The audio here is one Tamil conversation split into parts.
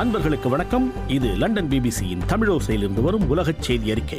அன்பர்களுக்கு வணக்கம் இது லண்டன் பிபிசியின் தமிழோசையிலிருந்து வரும் உலகச் செய்தி அறிக்கை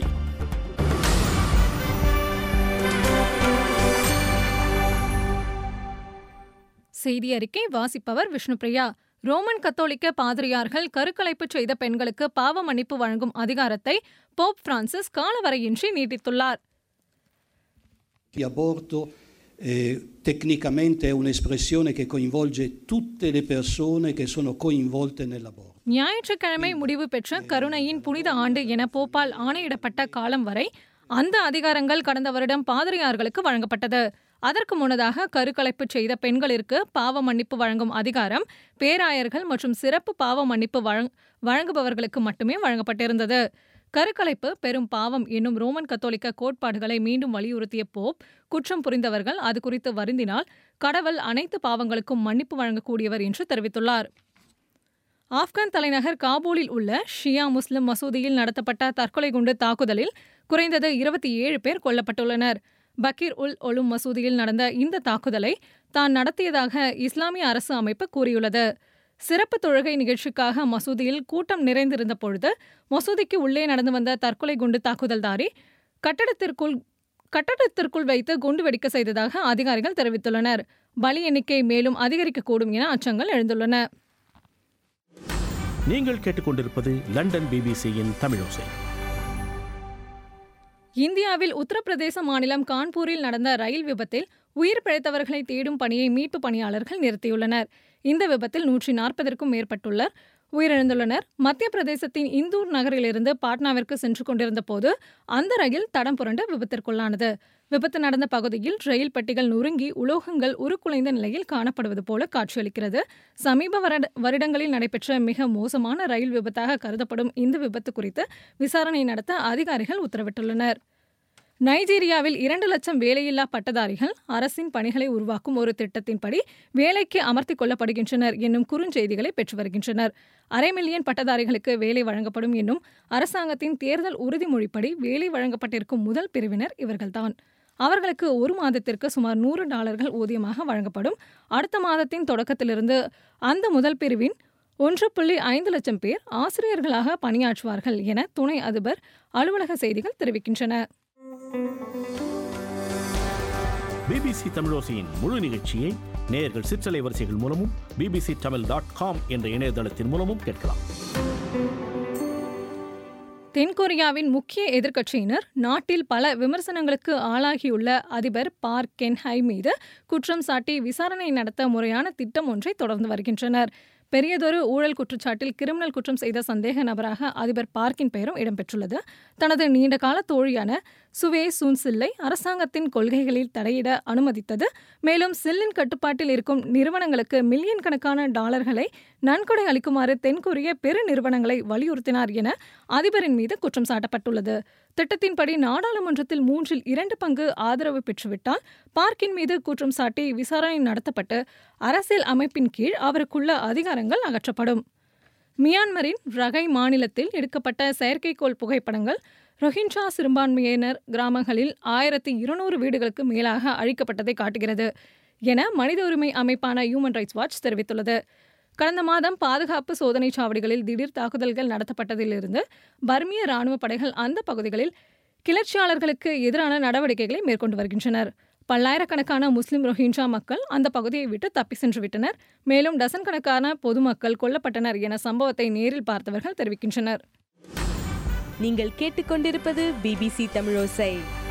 செய்தி அறிக்கை வாசிப்பவர் விஷ்ணுபிரியா ரோமன் கத்தோலிக்க பாதிரியார்கள் கருக்கலைப்பு செய்த பெண்களுக்கு பாவ மன்னிப்பு வழங்கும் அதிகாரத்தை போப் பிரான்சிஸ் காலவரையின்றி நீட்டித்துள்ளார் Di aborto eh, tecnicamente è un'espressione che coinvolge tutte le persone che sono coinvolte nell'aborto. ஞாயிற்றுக்கிழமை முடிவு பெற்ற கருணையின் புனித ஆண்டு என போப்பால் ஆணையிடப்பட்ட காலம் வரை அந்த அதிகாரங்கள் கடந்த வருடம் பாதிரியார்களுக்கு வழங்கப்பட்டது அதற்கு முன்னதாக கருக்கலைப்பு செய்த பெண்களிற்கு பாவ மன்னிப்பு வழங்கும் அதிகாரம் பேராயர்கள் மற்றும் சிறப்பு பாவ மன்னிப்பு வழங் வழங்குபவர்களுக்கு மட்டுமே வழங்கப்பட்டிருந்தது கருக்கலைப்பு பெரும் பாவம் என்னும் ரோமன் கத்தோலிக்க கோட்பாடுகளை மீண்டும் வலியுறுத்திய போப் குற்றம் புரிந்தவர்கள் அது குறித்து வருந்தினால் கடவுள் அனைத்து பாவங்களுக்கும் மன்னிப்பு வழங்கக்கூடியவர் என்று தெரிவித்துள்ளார் ஆப்கான் தலைநகர் காபூலில் உள்ள ஷியா முஸ்லிம் மசூதியில் நடத்தப்பட்ட தற்கொலை குண்டு தாக்குதலில் குறைந்தது இருபத்தி ஏழு பேர் கொல்லப்பட்டுள்ளனர் பக்கீர் உல் ஒலும் மசூதியில் நடந்த இந்த தாக்குதலை தான் நடத்தியதாக இஸ்லாமிய அரசு அமைப்பு கூறியுள்ளது சிறப்பு தொழுகை நிகழ்ச்சிக்காக மசூதியில் கூட்டம் நிறைந்திருந்த பொழுது மசூதிக்கு உள்ளே நடந்து வந்த தற்கொலை குண்டு தாக்குதல்தாரி கட்டடத்திற்குள் கட்டடத்திற்குள் வைத்து குண்டு வெடிக்க செய்ததாக அதிகாரிகள் தெரிவித்துள்ளனர் பலி எண்ணிக்கை மேலும் அதிகரிக்கக்கூடும் என அச்சங்கள் எழுந்துள்ளன நீங்கள் கேட்டுக்கொண்டிருப்பது லண்டன் பிபிசியின் தமிழோசை இந்தியாவில் உத்தரப்பிரதேச மாநிலம் கான்பூரில் நடந்த ரயில் விபத்தில் உயிர் பிழைத்தவர்களை தேடும் பணியை மீட்பு பணியாளர்கள் நிறுத்தியுள்ளனர் இந்த விபத்தில் நூற்றி நாற்பதற்கும் மேற்பட்டுள்ளர் உயிரிழந்துள்ளனர் மத்திய பிரதேசத்தின் இந்தூர் நகரிலிருந்து பாட்னாவிற்கு சென்று கொண்டிருந்த போது அந்த ரயில் தடம் புரண்டு விபத்திற்குள்ளானது விபத்து நடந்த பகுதியில் ரயில் பெட்டிகள் நொறுங்கி உலோகங்கள் உருக்குலைந்த நிலையில் காணப்படுவது போல காட்சியளிக்கிறது சமீப வருட வருடங்களில் நடைபெற்ற மிக மோசமான ரயில் விபத்தாக கருதப்படும் இந்த விபத்து குறித்து விசாரணை நடத்த அதிகாரிகள் உத்தரவிட்டுள்ளனர் நைஜீரியாவில் இரண்டு லட்சம் வேலையில்லா பட்டதாரிகள் அரசின் பணிகளை உருவாக்கும் ஒரு திட்டத்தின்படி வேலைக்கு அமர்த்திக் கொள்ளப்படுகின்றனர் என்னும் குறுஞ்செய்திகளை பெற்று வருகின்றனர் அரை மில்லியன் பட்டதாரிகளுக்கு வேலை வழங்கப்படும் என்னும் அரசாங்கத்தின் தேர்தல் உறுதிமொழிப்படி வேலை வழங்கப்பட்டிருக்கும் முதல் பிரிவினர் இவர்கள்தான் அவர்களுக்கு ஒரு மாதத்திற்கு சுமார் நூறு டாலர்கள் ஊதியமாக வழங்கப்படும் அடுத்த மாதத்தின் தொடக்கத்திலிருந்து அந்த முதல் பிரிவின் ஒன்று புள்ளி ஐந்து லட்சம் பேர் ஆசிரியர்களாக பணியாற்றுவார்கள் என துணை அதிபர் அலுவலக செய்திகள் தெரிவிக்கின்றன பிபிசி தமிழோசையின் முழு நிகழ்ச்சியை நேயர்கள் சிற்றலை வரிசைகள் மூலமும் பிபிசி தமிழ் டாட் காம் என்ற இணையதளத்தின் மூலமும் கேட்கலாம் தென்கொரியாவின் முக்கிய எதிர்க்கட்சியினர் நாட்டில் பல விமர்சனங்களுக்கு ஆளாகியுள்ள அதிபர் பார்க் கென்ஹை மீது குற்றம் சாட்டி விசாரணை நடத்த முறையான திட்டம் ஒன்றை தொடர்ந்து வருகின்றனர் பெரியதொரு ஊழல் குற்றச்சாட்டில் கிரிமினல் குற்றம் செய்த சந்தேக நபராக அதிபர் பார்க்கின் பெயரும் இடம்பெற்றுள்ளது தனது நீண்டகால தோழியான சுவே சூன் சில்லை அரசாங்கத்தின் கொள்கைகளில் தடையிட அனுமதித்தது மேலும் சில்லின் கட்டுப்பாட்டில் இருக்கும் நிறுவனங்களுக்கு மில்லியன் கணக்கான டாலர்களை நன்கொடை அளிக்குமாறு தென்கொரிய பெரு நிறுவனங்களை வலியுறுத்தினார் என அதிபரின் மீது குற்றம் சாட்டப்பட்டுள்ளது திட்டத்தின்படி நாடாளுமன்றத்தில் மூன்றில் இரண்டு பங்கு ஆதரவு பெற்றுவிட்டால் பார்க்கின் மீது குற்றம் சாட்டி விசாரணை நடத்தப்பட்டு அரசியல் அமைப்பின் கீழ் அவருக்குள்ள அதிகாரங்கள் அகற்றப்படும் மியான்மரின் ரகை மாநிலத்தில் எடுக்கப்பட்ட செயற்கைக்கோள் புகைப்படங்கள் ரொஹிஞ்சா சிறுபான்மையினர் கிராமங்களில் ஆயிரத்தி இருநூறு வீடுகளுக்கு மேலாக அழிக்கப்பட்டதை காட்டுகிறது என மனித உரிமை அமைப்பான ஹியூமன் ரைட்ஸ் வாட்ச் தெரிவித்துள்ளது கடந்த மாதம் பாதுகாப்பு சோதனை சாவடிகளில் திடீர் தாக்குதல்கள் நடத்தப்பட்டதிலிருந்து பர்மிய ராணுவ படைகள் அந்த பகுதிகளில் கிளர்ச்சியாளர்களுக்கு எதிரான நடவடிக்கைகளை மேற்கொண்டு வருகின்றனர் பல்லாயிரக்கணக்கான முஸ்லிம் ரோஹிஞ்சா மக்கள் அந்த பகுதியை விட்டு தப்பி சென்று விட்டனர் மேலும் டசன் கணக்கான பொதுமக்கள் கொல்லப்பட்டனர் என சம்பவத்தை நேரில் பார்த்தவர்கள் தெரிவிக்கின்றனர் நீங்கள் கேட்டுக்கொண்டிருப்பது பிபிசி தமிழோசை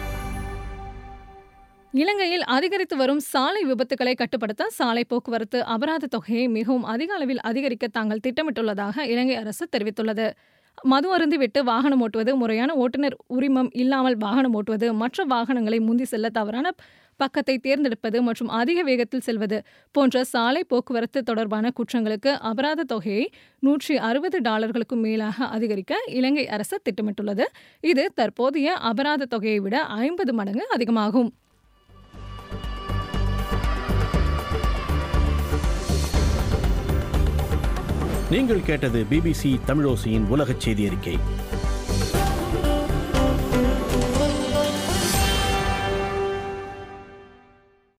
இலங்கையில் அதிகரித்து வரும் சாலை விபத்துகளை கட்டுப்படுத்த சாலை போக்குவரத்து அபராத தொகையை மிகவும் அதிக அளவில் அதிகரிக்க தாங்கள் திட்டமிட்டுள்ளதாக இலங்கை அரசு தெரிவித்துள்ளது மது அருந்திவிட்டு வாகனம் ஓட்டுவது முறையான ஓட்டுநர் உரிமம் இல்லாமல் வாகனம் ஓட்டுவது மற்ற வாகனங்களை முந்தி செல்ல தவறான பக்கத்தை தேர்ந்தெடுப்பது மற்றும் அதிக வேகத்தில் செல்வது போன்ற சாலை போக்குவரத்து தொடர்பான குற்றங்களுக்கு அபராத தொகையை நூற்றி அறுபது டாலர்களுக்கும் மேலாக அதிகரிக்க இலங்கை அரசு திட்டமிட்டுள்ளது இது தற்போதைய அபராத தொகையை விட ஐம்பது மடங்கு அதிகமாகும் நீங்கள் கேட்டது பிபிசி தமிழோசையின் உலகச் செய்தி அறிக்கை